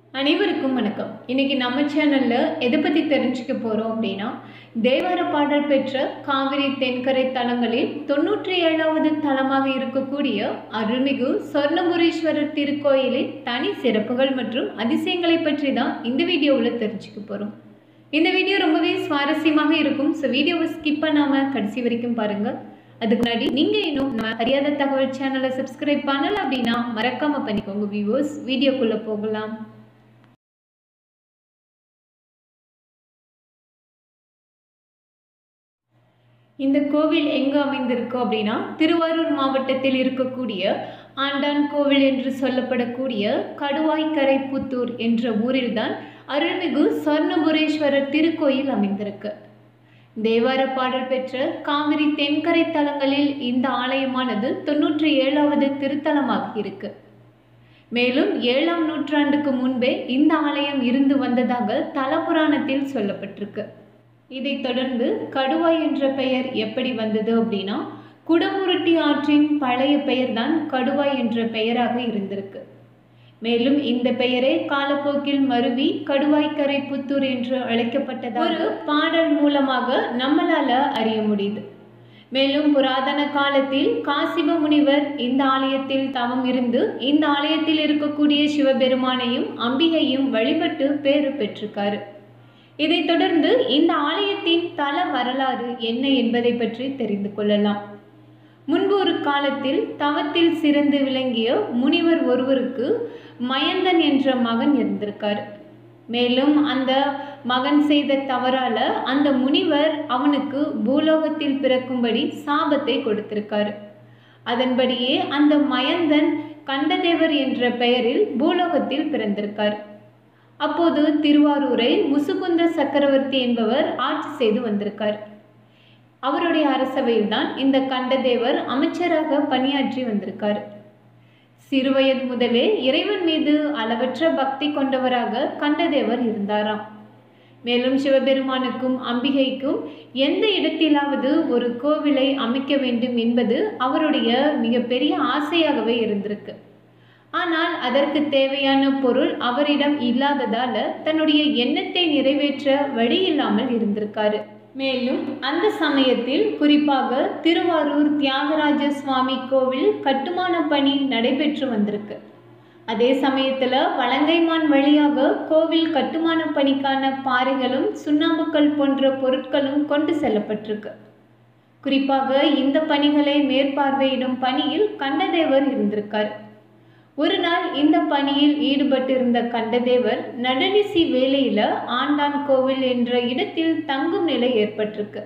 அனைவருக்கும் வணக்கம் இன்னைக்கு நம்ம சேனல்ல எதை பத்தி தெரிஞ்சுக்க போறோம் அப்படின்னா தேவார பாடல் பெற்ற காவிரி தென்கரை தலங்களில் தொண்ணூற்றி ஏழாவது தலமாக இருக்கக்கூடிய அருள்மிகு சொர்ணபுரீஸ்வரர் திருக்கோயிலின் தனி சிறப்புகள் மற்றும் அதிசயங்களை பற்றி தான் இந்த வீடியோவில் தெரிஞ்சுக்க போறோம் இந்த வீடியோ ரொம்பவே சுவாரஸ்யமாக இருக்கும் ஸோ வீடியோவை ஸ்கிப் பண்ணாம கடைசி வரைக்கும் பாருங்க அதுக்கு முன்னாடி நீங்க இன்னும் நம்ம அறியாத தகவல் சேனலை சப்ஸ்கிரைப் பண்ணல அப்படின்னா மறக்காம பண்ணிக்கோங்க வியூவர்ஸ் வீடியோக்குள்ள போகலாம் இந்த கோவில் எங்கு அமைந்திருக்கு அப்படின்னா திருவாரூர் மாவட்டத்தில் இருக்கக்கூடிய ஆண்டான் கோவில் என்று சொல்லப்படக்கூடிய கடுவாய்க்கரை புத்தூர் என்ற ஊரில்தான் அருள்மிகு சொர்ணபுரீஸ்வரர் திருக்கோயில் அமைந்திருக்கு தேவார பாடல் பெற்ற காவிரி தென்கரை தலங்களில் இந்த ஆலயமானது தொன்னூற்றி ஏழாவது திருத்தலமாக இருக்கு மேலும் ஏழாம் நூற்றாண்டுக்கு முன்பே இந்த ஆலயம் இருந்து வந்ததாக தலபுராணத்தில் சொல்லப்பட்டிருக்கு இதைத் தொடர்ந்து கடுவாய் என்ற பெயர் எப்படி வந்தது அப்படின்னா குடமுருட்டி ஆற்றின் பழைய பெயர்தான் கடுவாய் என்ற பெயராக இருந்திருக்கு மேலும் இந்த பெயரே காலப்போக்கில் மருவி கடுவாய்க்கரை புத்தூர் என்று அழைக்கப்பட்டது ஒரு பாடல் மூலமாக நம்மளால அறிய முடியுது மேலும் புராதன காலத்தில் காசிப முனிவர் இந்த ஆலயத்தில் தவம் இருந்து இந்த ஆலயத்தில் இருக்கக்கூடிய சிவபெருமானையும் அம்பிகையும் வழிபட்டு பேறு பெற்றிருக்காரு இதைத் தொடர்ந்து இந்த ஆலயத்தின் தல வரலாறு என்ன என்பதை பற்றி தெரிந்து கொள்ளலாம் முன்பு ஒரு காலத்தில் தவத்தில் சிறந்து விளங்கிய முனிவர் ஒருவருக்கு மயந்தன் என்ற மகன் இருந்திருக்கார் மேலும் அந்த மகன் செய்த தவறால அந்த முனிவர் அவனுக்கு பூலோகத்தில் பிறக்கும்படி சாபத்தை கொடுத்திருக்காரு அதன்படியே அந்த மயந்தன் கண்டதேவர் என்ற பெயரில் பூலோகத்தில் பிறந்திருக்கார் அப்போது திருவாரூரை முசுகுந்த சக்கரவர்த்தி என்பவர் ஆட்சி செய்து வந்திருக்கார் அவருடைய அரசவையில் தான் இந்த கண்டதேவர் அமைச்சராக பணியாற்றி வந்திருக்கார் சிறுவயது முதலே இறைவன் மீது அளவற்ற பக்தி கொண்டவராக கண்டதேவர் இருந்தாராம் மேலும் சிவபெருமானுக்கும் அம்பிகைக்கும் எந்த இடத்திலாவது ஒரு கோவிலை அமைக்க வேண்டும் என்பது அவருடைய மிகப்பெரிய ஆசையாகவே இருந்திருக்கு ஆனால் அதற்கு தேவையான பொருள் அவரிடம் இல்லாததால தன்னுடைய எண்ணத்தை நிறைவேற்ற வழி இல்லாமல் இருந்திருக்காரு மேலும் அந்த சமயத்தில் குறிப்பாக திருவாரூர் தியாகராஜ சுவாமி கோவில் கட்டுமான பணி நடைபெற்று வந்திருக்கு அதே சமயத்தில் வலங்கைமான் வழியாக கோவில் கட்டுமான பணிக்கான பாறைகளும் சுண்ணாம்புக்கள் போன்ற பொருட்களும் கொண்டு செல்லப்பட்டிருக்கு குறிப்பாக இந்த பணிகளை மேற்பார்வையிடும் பணியில் கண்டதேவர் இருந்திருக்கார் ஒரு நாள் இந்த பணியில் ஈடுபட்டிருந்த கண்டதேவர் நடுநிசி வேளையில ஆண்டான் கோவில் என்ற இடத்தில் தங்கும் நிலை ஏற்பட்டிருக்கு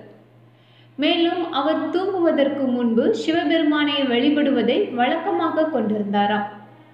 மேலும் அவர் தூங்குவதற்கு முன்பு சிவபெருமானை வழிபடுவதை வழக்கமாக கொண்டிருந்தாராம்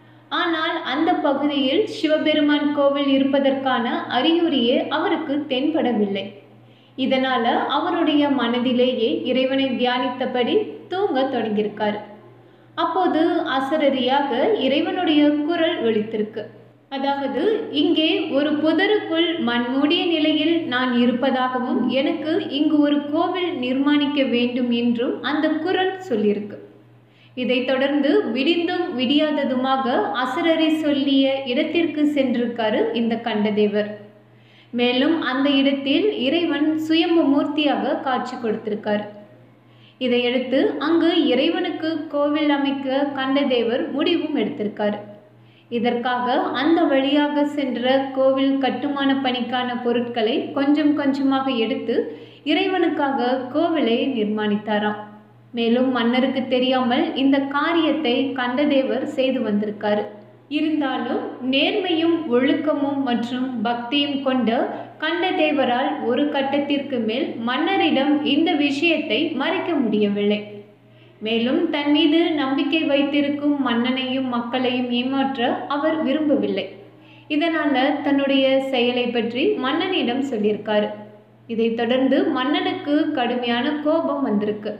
ஆனால் அந்த பகுதியில் சிவபெருமான் கோவில் இருப்பதற்கான அறிகுறியே அவருக்கு தென்படவில்லை இதனால அவருடைய மனதிலேயே இறைவனை தியானித்தபடி தூங்க தொடங்கியிருக்காரு அப்போது அசரரியாக இறைவனுடைய குரல் ஒலித்திருக்கு அதாவது இங்கே ஒரு புதருக்குள் மண்மூடிய நிலையில் நான் இருப்பதாகவும் எனக்கு இங்கு ஒரு கோவில் நிர்மாணிக்க வேண்டும் என்றும் அந்த குரல் சொல்லியிருக்கு இதைத் தொடர்ந்து விடிந்தும் விடியாததுமாக அசுரரி சொல்லிய இடத்திற்கு சென்றிருக்காரு இந்த கண்டதேவர் மேலும் அந்த இடத்தில் இறைவன் சுயம்பு மூர்த்தியாக காட்சி கொடுத்திருக்காரு இதையடுத்து அங்கு இறைவனுக்கு கோவில் அமைக்க கண்டதேவர் முடிவும் எடுத்திருக்காரு இதற்காக அந்த வழியாக சென்ற கோவில் கட்டுமான பணிக்கான பொருட்களை கொஞ்சம் கொஞ்சமாக எடுத்து இறைவனுக்காக கோவிலை நிர்மாணித்தாராம் மேலும் மன்னருக்கு தெரியாமல் இந்த காரியத்தை கண்டதேவர் செய்து வந்திருக்காரு இருந்தாலும் நேர்மையும் ஒழுக்கமும் மற்றும் பக்தியும் கொண்ட கண்டதேவரால் ஒரு கட்டத்திற்கு மேல் மன்னரிடம் இந்த விஷயத்தை மறைக்க முடியவில்லை மேலும் தன் மீது நம்பிக்கை வைத்திருக்கும் மன்னனையும் மக்களையும் ஏமாற்ற அவர் விரும்பவில்லை இதனால தன்னுடைய செயலை பற்றி மன்னனிடம் சொல்லியிருக்காரு இதைத் தொடர்ந்து மன்னனுக்கு கடுமையான கோபம் வந்திருக்கு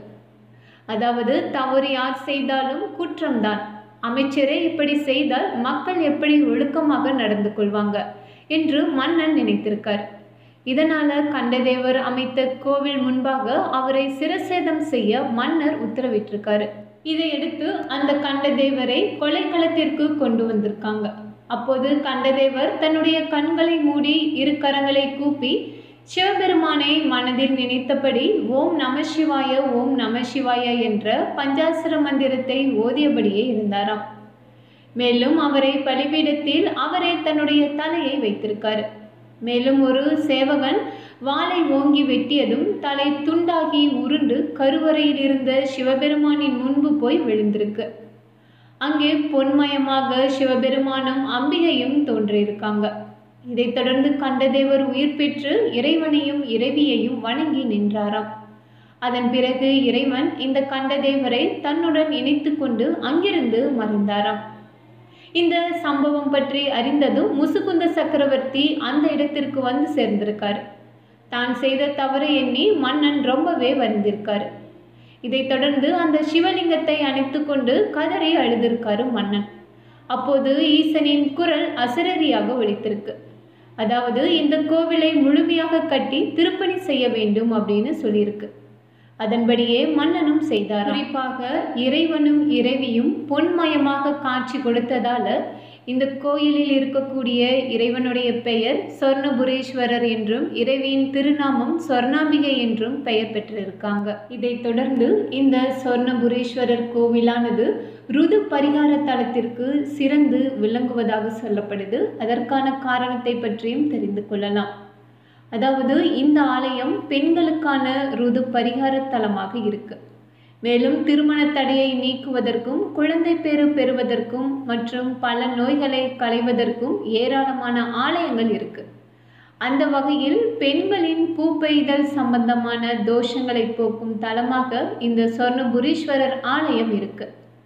அதாவது தவறு யார் செய்தாலும் குற்றம்தான் அமைச்சரே இப்படி செய்தால் மக்கள் எப்படி ஒழுக்கமாக நடந்து கொள்வாங்க என்று மன்னன் நினைத்திருக்கார் இதனால கண்டதேவர் அமைத்த கோவில் முன்பாக அவரை சிரசேதம் செய்ய மன்னர் உத்தரவிட்டிருக்காரு இதையடுத்து அந்த கண்டதேவரை கொலைக்களத்திற்கு கொண்டு வந்திருக்காங்க அப்போது கண்டதேவர் தன்னுடைய கண்களை மூடி இரு கரங்களை கூப்பி சிவபெருமானை மனதில் நினைத்தபடி ஓம் நம சிவாய ஓம் நம சிவாய என்ற பஞ்சாசர மந்திரத்தை ஓதியபடியே இருந்தாராம் மேலும் அவரை பலிபீடத்தில் அவரே தன்னுடைய தலையை வைத்திருக்காரு மேலும் ஒரு சேவகன் வாளை ஓங்கி வெட்டியதும் தலை துண்டாகி உருண்டு கருவறையில் இருந்த சிவபெருமானின் முன்பு போய் விழுந்திருக்கு அங்கே பொன்மயமாக சிவபெருமானும் அம்பிகையும் தோன்றியிருக்காங்க இதைத் தொடர்ந்து கண்டதேவர் உயிர் பெற்று இறைவனையும் இறைவியையும் வணங்கி நின்றாராம் அதன் பிறகு இறைவன் இந்த கண்டதேவரை தன்னுடன் இணைத்து கொண்டு அங்கிருந்து மறைந்தாராம் இந்த சம்பவம் பற்றி அறிந்ததும் முசுகுந்த சக்கரவர்த்தி அந்த இடத்திற்கு வந்து சேர்ந்திருக்காரு தான் செய்த தவறு எண்ணி மன்னன் ரொம்பவே வருந்திருக்காரு இதைத் தொடர்ந்து அந்த சிவலிங்கத்தை அணைத்து கொண்டு கதறி அழுதிருக்காரு மன்னன் அப்போது ஈசனின் குரல் அசரரியாக ஒலித்திருக்கு அதாவது இந்த கோவிலை முழுமையாக கட்டி திருப்பணி செய்ய வேண்டும் அப்படின்னு சொல்லியிருக்கு அதன்படியே மன்னனும் செய்தார் குறிப்பாக இறைவனும் இறைவியும் பொன்மயமாக காட்சி கொடுத்ததால இந்த கோயிலில் இருக்கக்கூடிய இறைவனுடைய பெயர் சொர்ணபுரீஸ்வரர் என்றும் இறைவியின் திருநாமம் சொர்ணாம்பிகை என்றும் பெயர் பெற்றிருக்காங்க இதைத் தொடர்ந்து இந்த சொர்ணபுரீஸ்வரர் கோவிலானது ருது பரிகார தலத்திற்கு சிறந்து விளங்குவதாக சொல்லப்படுது அதற்கான காரணத்தை பற்றியும் தெரிந்து கொள்ளலாம் அதாவது இந்த ஆலயம் பெண்களுக்கான ருது பரிகார தலமாக இருக்கு மேலும் திருமண தடையை நீக்குவதற்கும் குழந்தை பேறு பெறுவதற்கும் மற்றும் பல நோய்களை களைவதற்கும் ஏராளமான ஆலயங்கள் இருக்கு அந்த வகையில் பெண்களின் பூப்பெய்தல் சம்பந்தமான தோஷங்களை போக்கும் தலமாக இந்த சொர்ணபுரீஸ்வரர் ஆலயம் இருக்கு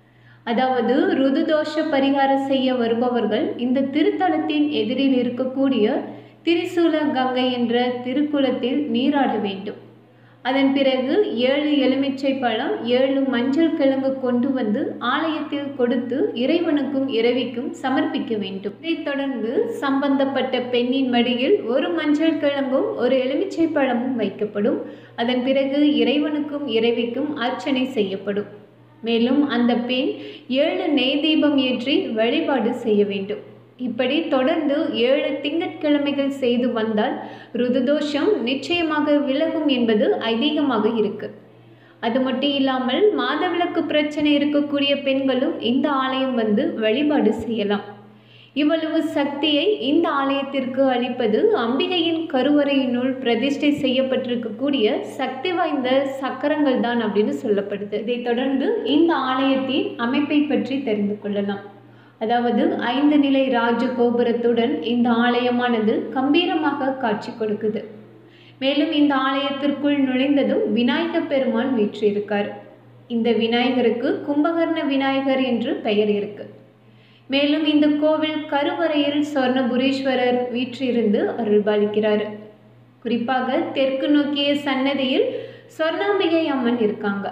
அதாவது ருதுதோஷ பரிகாரம் செய்ய வருபவர்கள் இந்த திருத்தலத்தின் எதிரில் இருக்கக்கூடிய திரிசூல கங்கை என்ற திருக்குளத்தில் நீராட வேண்டும் அதன் பிறகு ஏழு எலுமிச்சை பழம் ஏழு மஞ்சள் கிழங்கு கொண்டு வந்து ஆலயத்தில் கொடுத்து இறைவனுக்கும் இறைவிக்கும் சமர்ப்பிக்க வேண்டும் இதைத் தொடர்ந்து சம்பந்தப்பட்ட பெண்ணின் மடியில் ஒரு மஞ்சள் கிழங்கும் ஒரு எலுமிச்சை பழமும் வைக்கப்படும் அதன் பிறகு இறைவனுக்கும் இறைவிக்கும் அர்ச்சனை செய்யப்படும் மேலும் அந்த பெண் ஏழு நெய் தீபம் ஏற்றி வழிபாடு செய்ய வேண்டும் இப்படி தொடர்ந்து ஏழு திங்கட்கிழமைகள் செய்து வந்தால் ருதுதோஷம் நிச்சயமாக விலகும் என்பது ஐதீகமாக இருக்கு அது மட்டும் இல்லாமல் மாதவிலக்கு பிரச்சனை இருக்கக்கூடிய பெண்களும் இந்த ஆலயம் வந்து வழிபாடு செய்யலாம் இவ்வளவு சக்தியை இந்த ஆலயத்திற்கு அளிப்பது அம்பிகையின் கருவறையினுள் பிரதிஷ்டை செய்யப்பட்டிருக்கக்கூடிய சக்தி வாய்ந்த சக்கரங்கள் தான் அப்படின்னு சொல்லப்படுது இதைத் தொடர்ந்து இந்த ஆலயத்தின் அமைப்பை பற்றி தெரிந்து கொள்ளலாம் அதாவது ஐந்து நிலை ராஜ கோபுரத்துடன் இந்த ஆலயமானது கம்பீரமாக காட்சி கொடுக்குது மேலும் இந்த ஆலயத்திற்குள் நுழைந்ததும் விநாயக பெருமான் வீற்றிருக்கார் இந்த விநாயகருக்கு கும்பகர்ண விநாயகர் என்று பெயர் இருக்கு மேலும் இந்த கோவில் கருவறையில் சொர்ணபுரீஸ்வரர் வீற்றிருந்து அருள்பாலிக்கிறார் குறிப்பாக தெற்கு நோக்கிய சன்னதியில் சொர்ணாம்பிகை அம்மன் இருக்காங்க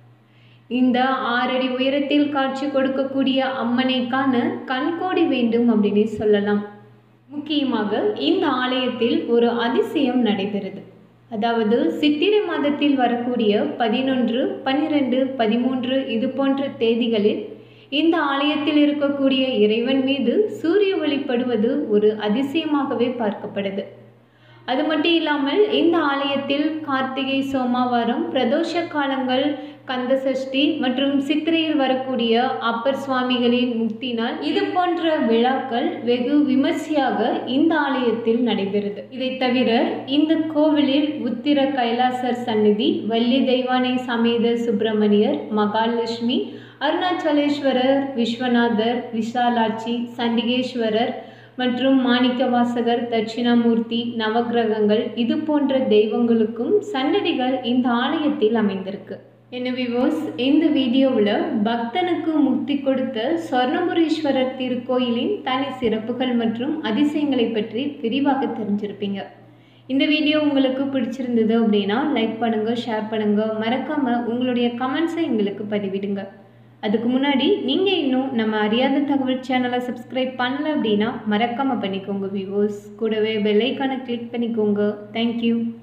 இந்த ஆறடி உயரத்தில் காட்சி கொடுக்கக்கூடிய அம்மனை காண கண்கோடி வேண்டும் அப்படின்னு சொல்லலாம் முக்கியமாக இந்த ஆலயத்தில் ஒரு அதிசயம் நடைபெறுது அதாவது சித்திரை மாதத்தில் வரக்கூடிய பதினொன்று பன்னிரெண்டு பதிமூன்று இது போன்ற தேதிகளில் இந்த ஆலயத்தில் இருக்கக்கூடிய இறைவன் மீது சூரிய ஒளிப்படுவது ஒரு அதிசயமாகவே பார்க்கப்படுது அது மட்டும் இல்லாமல் இந்த ஆலயத்தில் கார்த்திகை சோமவாரம் பிரதோஷ காலங்கள் கந்த சஷ்டி மற்றும் சித்திரையில் வரக்கூடிய அப்பர் சுவாமிகளின் முக்தி நாள் இது போன்ற விழாக்கள் வெகு விமர்சையாக இந்த ஆலயத்தில் நடைபெறுது இதை தவிர இந்த கோவிலில் உத்திர கைலாசர் சந்நிதி வள்ளி தெய்வானை சமேத சுப்பிரமணியர் மகாலட்சுமி அருணாச்சலேஸ்வரர் விஸ்வநாதர் விசாலாட்சி சண்டிகேஸ்வரர் மற்றும் மாணிக்கவாசகர் தட்சிணாமூர்த்தி நவக்கிரகங்கள் இது போன்ற தெய்வங்களுக்கும் சன்னதிகள் இந்த ஆலயத்தில் அமைந்திருக்கு என்ன விவோஸ் இந்த வீடியோவில் பக்தனுக்கு முக்தி கொடுத்த சொர்ணபுரீஸ்வரர் திருக்கோயிலின் தனி சிறப்புகள் மற்றும் அதிசயங்களை பற்றி விரிவாக தெரிஞ்சிருப்பீங்க இந்த வீடியோ உங்களுக்கு பிடிச்சிருந்தது அப்படின்னா லைக் பண்ணுங்கள் ஷேர் பண்ணுங்கள் மறக்காமல் உங்களுடைய கமெண்ட்ஸை எங்களுக்கு பதிவிடுங்க அதுக்கு முன்னாடி நீங்கள் இன்னும் நம்ம அறியாத தகவல் சேனலை சப்ஸ்கிரைப் பண்ணல அப்படின்னா மறக்காமல் பண்ணிக்கோங்க விவோஸ் கூடவே பெல்லைக்கான கிளிக் பண்ணிக்கோங்க தேங்க்யூ